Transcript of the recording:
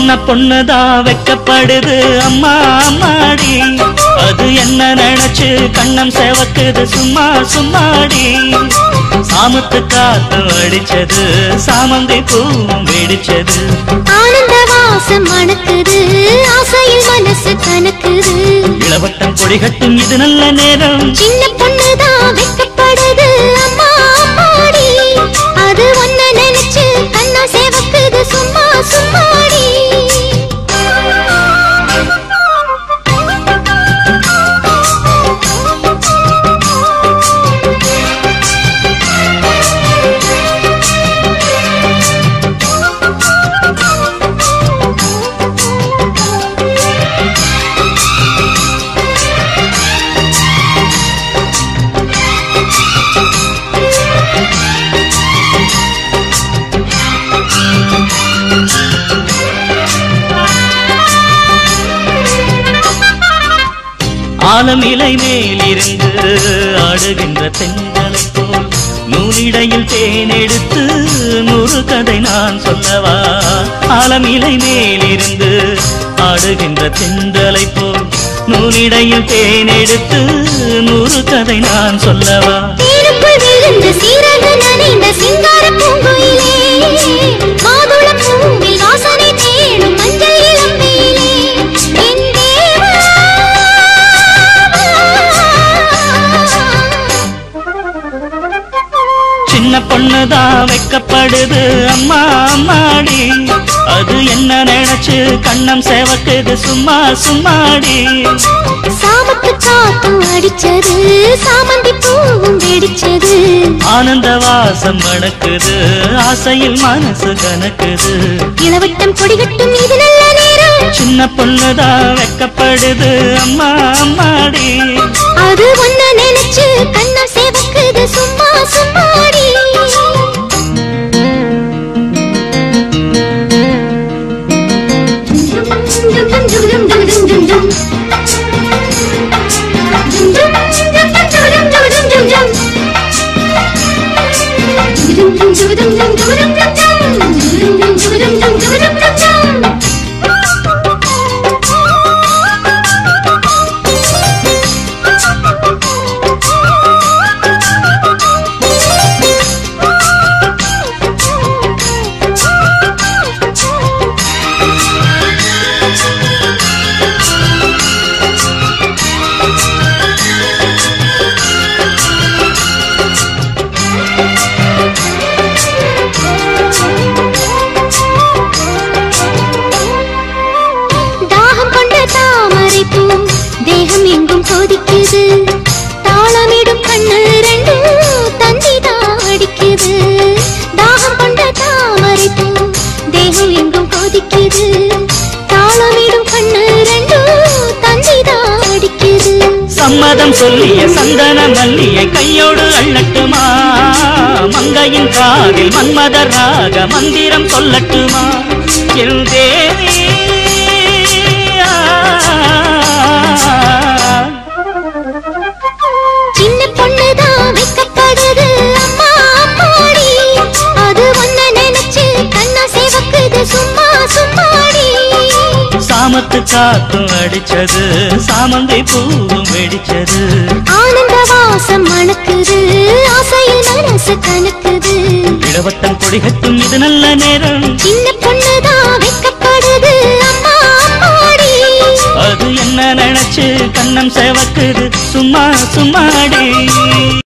சின்ன பொண்ணுதான் வெக்கப்படுது அம்மா அம்மாடி அது என்ன நினைச்சு கண்ணம் சேவக்குது சும்மா சும்மாடி சாமத்து காத்து அடிச்சது சாமந்தி பூவும் வெடிச்சது ஆனந்த வாசம் மணக்குது ஆசையில் மனசு கணக்குது இளவட்டம் கொடிகட்டும் இது நல்ல நேரம் சின்ன பொண்ணுதான் வெக்கப்படுது அம்மா அம்மாடி அது ஒன்ன நினைச்சு கண்ணா சேவக்குது சும்மா சும்மாடி ஆலமிலை மேலிருந்து ஆடுகின்ற தென்றலை போல் நூலிடையில் தேனெடுத்து நூறு கதை நான் சொல்லவா ஆலமிலை மேலிருந்து ஆடுகின்ற தென்றலை போல் நூலிடையில் தேனெடுத்து நூறு கதை நான் சொல்லவா தேனுக்குள் விழுந்த சீரக நனைந்த சிங்கார பூங்குயிலே மாதுள பூவில் வாசனை தேடும் மஞ்சள் இளம்பெயிலே என் தேவா சின்ன பொண்ணுதான் வெக்கப்படுது அம்மா அம்மாடி அது என்ன நினைச்சு கண்ணம் சேவக்குது சும்மா சும்மாடி சாமத்து காத்தும் அடிச்சது சாமந்தி பூவும் வெடிச்சது ஆனந்த வாசம் மணக்குது ஆசையில் மனசு கணக்குது இளவட்டம் கொடிகட்டும் இது நல்ல நேரம் சின்ன பொண்ணுதான் வெக்கப்படுது அம்மா அம்மாடி அது ஒன்ன நினைச்சு கண்ணா சேவக்குது சும்மா சும்மாடி தாகம் கொண்ட தாமரை பூ தேகம் எங்கும் கொதிக்குது தாளமிடும் கண்ணு ரெண்டும் தந்தி அடிக்குது தாகம் கொண்ட தாமரை பூ தேகம் எங்கும் கொதிக்குது தாளமிடும் கண்ணு ரெண்டும் தந்தி அடிக்குது சம்மதம் சொல்லிய சந்தன மல்லியை கையோடு அள்ளட்டுமா மங்கையின் காதில் மன்மதராக மந்திரம் சொல்லட்டுமா என் தேவி சின்ன பொண்ணுதான் வெக்கப்படுது அம்மா அம்மாடி அது ஒன்ன நினைச்சு கண்ணா சேவக்குது சும்மா சும்மாடி சாமத்து காத்தும் அடிச்சது சாமந்தி பூவும் வெடிச்சது ஆனந்த வாசம் மணக்குது ஆசையில் மனசு கணக்குது இளவட்டம் கொடிகட்டும் இது நல்ல நேரம் சின்ன பொண்ணுதான் வெக்கப்படுது அம்மா அம்மாடி அது என்ன நினைச்சு கண்ணம் சேவக்குது சும்மா சும்மாடி